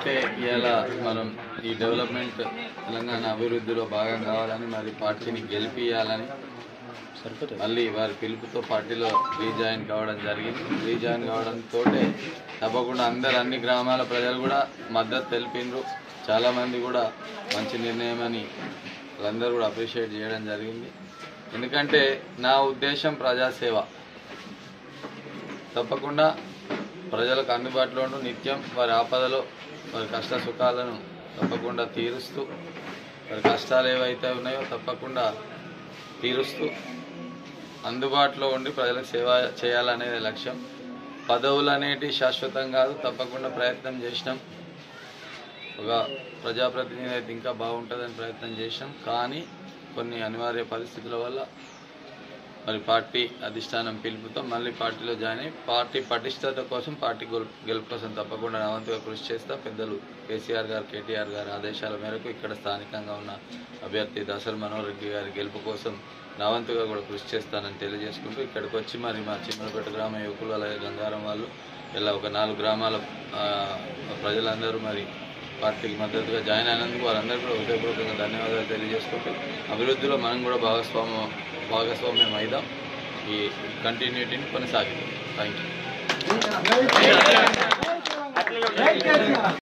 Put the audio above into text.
ఏదైతే ఇవాళ మనం ఈ డెవలప్మెంట్ తెలంగాణ అభివృద్ధిలో భాగం కావాలని మరి పార్టీని గెలిపియాలని మళ్ళీ వారి పిలుపుతో పార్టీలో రీజాయిన్ కావడం జరిగింది రీజాయిన్ కావడంతో తప్పకుండా అందరు అన్ని గ్రామాల ప్రజలు కూడా మద్దతు తెలిపిండ్రు చాలామంది కూడా మంచి నిర్ణయం అని వాళ్ళందరూ కూడా అప్రిషియేట్ చేయడం జరిగింది ఎందుకంటే నా ఉద్దేశం ప్రజాసేవ తప్పకుండా ప్రజలకు అందుబాటులో ఉంటూ నిత్యం వారి ఆపదలో వారి కష్ట సుఖాలను తప్పకుండా తీరుస్తూ వారి కష్టాలు ఏవైతే ఉన్నాయో తప్పకుండా తీరుస్తూ అందుబాటులో ఉండి ప్రజలకు సేవ చేయాలనేది లక్ష్యం పదవులు అనేటి శాశ్వతం కాదు తప్పకుండా ప్రయత్నం చేసినాం ఒక ప్రజాప్రతినిధి అయితే ఇంకా బాగుంటుందని ప్రయత్నం చేసినాం కానీ కొన్ని అనివార్య పరిస్థితుల వల్ల మరి పార్టీ అధిష్టానం పిలుపుతో మళ్ళీ పార్టీలో జాయిన్ అయ్యి పార్టీ పటిష్టత కోసం పార్టీ గెలు గెలుపు కోసం తప్పకుండా నా వంతుగా కృషి చేస్తా పెద్దలు కేసీఆర్ గారు కేటీఆర్ గారి ఆదేశాల మేరకు ఇక్కడ స్థానికంగా ఉన్న అభ్యర్థి దసర్ మనోహర్ రెడ్డి గారి గెలుపు కోసం నా వంతుగా కూడా కృషి చేస్తానని తెలియజేసుకుంటూ ఇక్కడికి వచ్చి మరి మా చిన్నపేట గ్రామ యువకులు అలాగే గంగారం వాళ్ళు ఇలా ఒక నాలుగు గ్రామాల ఆ, ప్రజలందరూ మరి పార్టీకి మద్దతుగా జాయిన్ అయినందుకు వారందరూ కూడా హృదయపూర్వకంగా ధన్యవాదాలు తెలియజేసుకుంటూ అభివృద్ధిలో మనం కూడా భాగస్వామ్యం భాగస్వామ్యం అయిదాం ఈ కంటిన్యూటీని కొనసాగిద్దాం థ్యాంక్ యూ